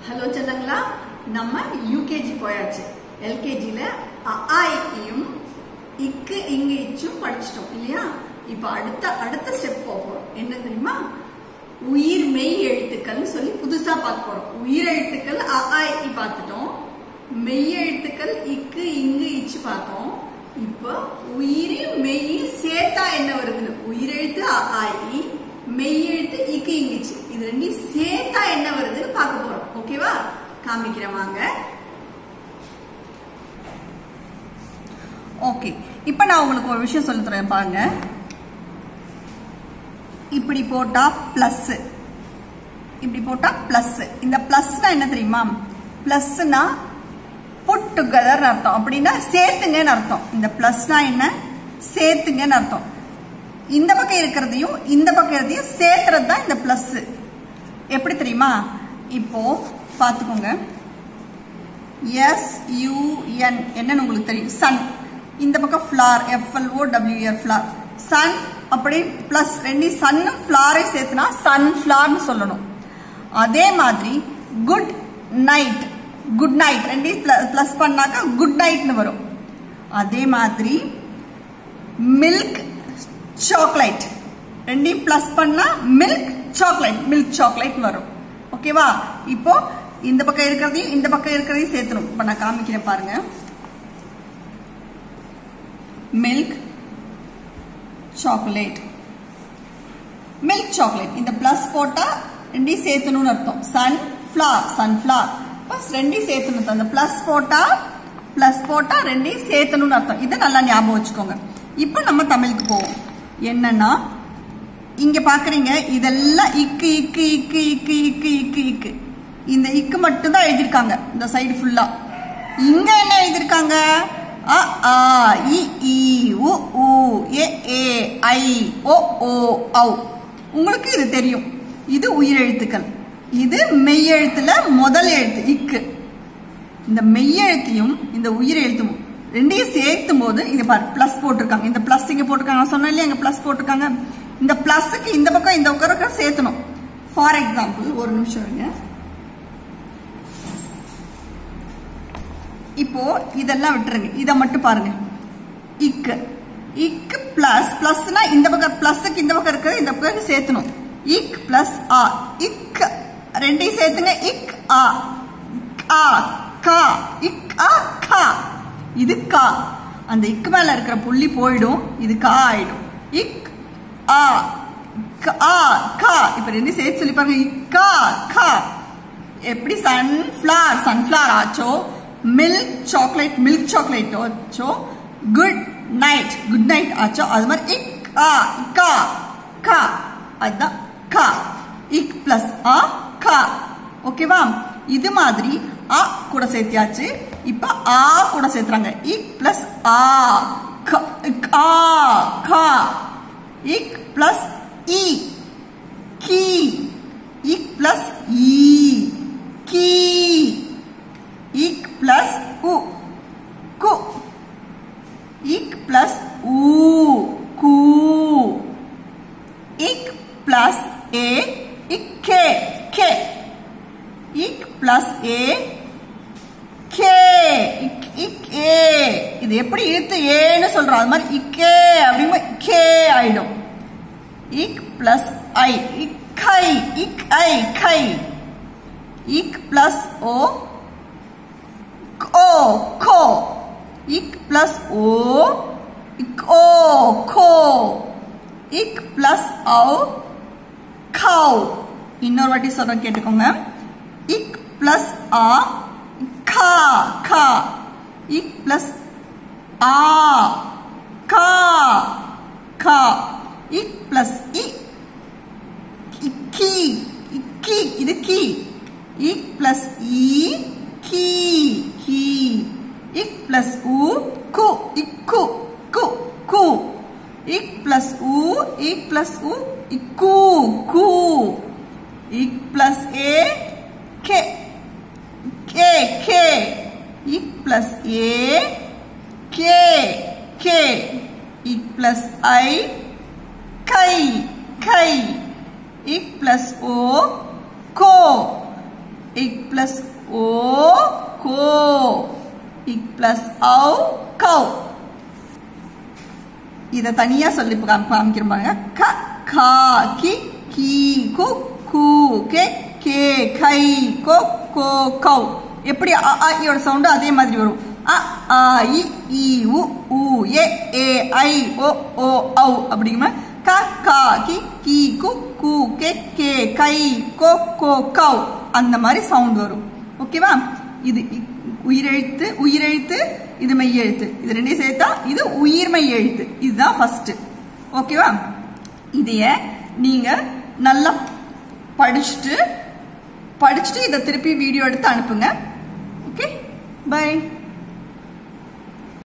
hello செல்லங்களா நம்ம UKG போயாச்சு எல்கேஜியில் அஆஇயும் இக்கு இங்கு இச்சும் படிச்சிட்டோம் இல்லையா இப்போ அடுத்த அடுத்த ஸ்டெப் போகிறோம் என்ன தெரியுமா உயிர் மெய் எழுத்துக்கள்னு சொல்லி புதுசா பார்க்க போறோம் உயிர் எழுத்துக்கள் அஆஇ பார்த்துட்டோம் மெய் எழுத்துக்கள் இக்கு இங்கு இச்சு பார்த்தோம் இப்போ உயிரி மெய் சேர்த்தா என்ன வருதுன்னு உயிர் எழுத்து அஆஇ மெய் எழுத்து இக்கு இங்கிச்சு இது ரெண்டையும் சேர்த்தா என்ன வருதுன்னு பார்க்க போறோம் ஓகேவா காமிக்கிறேன் வாங்க ஓகே இப்போ நான் உங்களுக்கு ஒரு விஷயம் சொல்லித் தரேன் பாருங்க இப்படி போட்டா பிளஸ் இப்படி போட்டா பிளஸ் இந்த பிளஸ்னா என்ன தெரியுமா பிளஸ்னா புட் டுகெதர் அர்த்தம் அப்படின்னா சேர்த்துங்கன்னு அர்த்தம் இந்த பிளஸ்னா என்ன சேர்த்துங்கன்னு அர்த்தம் இந்த பக்கம் இருக்கிறதையும் இந்த பக்கம் இருக்கிறதையும் சேர்த்துறது தான் இந்த பிளஸ் எப்படி தெரியுமா இப்போ பார்த்துக்கோங்க எஸ் யூஎன் என்னன்னு உங்களுக்கு தெரியும் சன் இந்த பக்கம் flower F L O W R flower sun அப்படி பிளஸ் ரெண்டு சன்னும் ஃப்ளாரையும் சேர்த்துனா சன் ஃப்ளார்னு சொல்லணும் அதே மாதிரி குட் நைட் குட் நைட் ரெண்டையும் பிளஸ் பண்ணாக்கா குட் நைட்னு வரும் அதே மாதிரி மில்க் சாக்லேட் ரெண்டையும் பிளஸ் பண்ணா மில்க் சாக்லேட் மில்க் சாக்லேட் வரும் ஓகேவா இப்போ இந்த பக்கம் இருக்கிறதையும் இந்த பக்கம் இருக்கிறதையும் சேர்த்துரும் இப்போ நான் காமிக்கிறேன் பாருங்க மில்க் சாக்லேட் மில்க் சாக்லேட் இந்த பிளஸ் போட்டா ரெண்டையும் சேர்த்தணும்னு அர்த்தம் சன் ஃபிளார் சன்ஃபிளார் ப்ளஸ் ரெண்டையும் சேர்த்தணும் அந்த பிளஸ் போட்டா பிளஸ் போட்டா ரெண்டையும் சேர்த்தணும்னு அர்த்தம் இதை நல்லா ஞாபகம் வச்சுக்கோங்க இப்போ நம்ம தமிழுக்கு போவோம் என்னன்னா இங்க பாக்குறீங்க இதெல்லாம் இக்கு இக்கு இக்கு இக்கு இக்கு இக்கு இக்கு இந்த இக்கு மட்டும் தான் எழுதியிருக்காங்க இந்த சைடு ஃபுல்லா இங்க என்ன எழுதியிருக்காங்க அ ஆ இ ஈ உ ஊ ஏ ஏ ஐ ஓ ஓ ஔ உங்களுக்கு இது தெரியும் இது உயிரெழுத்துக்கள் இது மெய்யெழுத்துல முதல் எழுத்து இக்கு இந்த மெய்யெழுத்தையும் இந்த உயிரெழுத்தும் ரெண்டையும் சேர்த்தும் போது இங்க பாரு பிளஸ் போட்டிருக்காங்க இந்த பிளஸ் இங்க போட்டிருக்காங்க நான் சொன்னேன் இல்லையா இங்க பிளஸ் போட்டிருக்காங்க இந்த பிளஸ்க்கு இந்த பக்கம் இந்த பக்கம் சேர்த்தணும் ஃபார் எக்ஸாம்பிள் ஒரு நிமிஷம் இருங்க இப்போ இதெல்லாம் விட்டுருங்க இதை மட்டும் பாருங்க இக்கு இக்கு பிளஸ் பிளஸ்னா இந்த பக்கம் பிளஸ்க்கு இந்த பக்கம் இருக்கிறது இந்த பக்கம் சேர்த்தணும் இக் பிளஸ் ஆ இக் ரெண்டையும் சேர்த்துங்க இக் ஆ ஆ கா இக் ஆ கா இது கா அந்த இக்கு மேல இருக்கிற புள்ளி போயிடும் இது கா ஆயிடும் இக் ஆ ஆ கா இப்ப ரெண்டு சேர்த்து சொல்லி பாருங்க இக்கா கா எப்படி சன்ஃபிளார் சன்ஃபிளார் ஆச்சோ மில்க் சாக்லேட் மில்க் சாக்லேட் ஆச்சோ குட் நைட் குட் நைட் ஆச்சோ அது மாதிரி இக் ஆ இக்கா கா அதுதான் கா இக் பிளஸ் ஆ கா ஓகேவா இது மாதிரி ஆ கூட சேர்த்தியாச்சு இப்ப ஆ கூட சேர்த்துறாங்க இக் பிளஸ் ஆ ஆ கா இக் பிளஸ் இ கி இக் பிளஸ் இ கி இக் பிளஸ் உ கு இக் பிளஸ் ஊ கூ இக் பிளஸ் ஏ இக் கே கே இக் பிளஸ் ஏ கே இக் இக் ஏ இது எப்படி இழுத்து ஏன்னு சொல்றோம் அது மாதிரி இக்கே அப்படிங்க கே ஆயிடும் இக் பிளஸ் ஐ இக் கை இக் ஐ கை இக் பிளஸ் ஓ ஓ கோ இக் பிளஸ் ஓ இக் ஓ கோ இக் பிளஸ் ஔ கவ் இன்னொரு வாட்டி சொல்றேன் கேட்டுக்கோங்க இக் பிளஸ் ஆ கா கா இக் பிளஸ் ஆ கா கா இக் பிளஸ் இ கி கி இது கி இக் பிளஸ் இ கி கி இக் பிளஸ் உ கு இக்கு கு கு இக் பிளஸ் உ இக் பிளஸ் உ இக்கு கு இக் பிளஸ் ஏ கே கே கே இக் பிளஸ் ஏ கே கே இக் பிளஸ் ஐ கை கை இக் பிளஸ் ஓ கோ இக் பிளஸ் ஓ கோ இக் பிளஸ் ஔ கௌ இத தனியா சொல்லி காமி- காமிக்கிறேன் பாருங்க க கா கி கி கு கு கே கே கை கோ கோ கௌ எப்படி அ ஆ இயோட சவுண்டு அதே மாதிரி வரும் அ ஆ இ ஈ உ ஊ ஏ ஏ ஐ ஓ ஓ ஔ அப்படிங்கிற க கா கி கி கு கு கே கே கை கோ கோ கௌ அந்த மாதிரி சவுண்ட் வரும் ஓகேவா இது இ- உயிரெழுத்து உயிரெழுத்து இது மெய் எழுத்து இது ரெண்டையும் சேர்த்தா இது உயிர்மெய் எழுத்து இதுதான் ஃபர்ஸ்ட் ஓகேவா இதைய நீங்க நல்லா படிச்சுட்டு படிச்சுட்டு இதை திருப்பி வீடியோ எடுத்து அனுப்புங்க ஓகே பை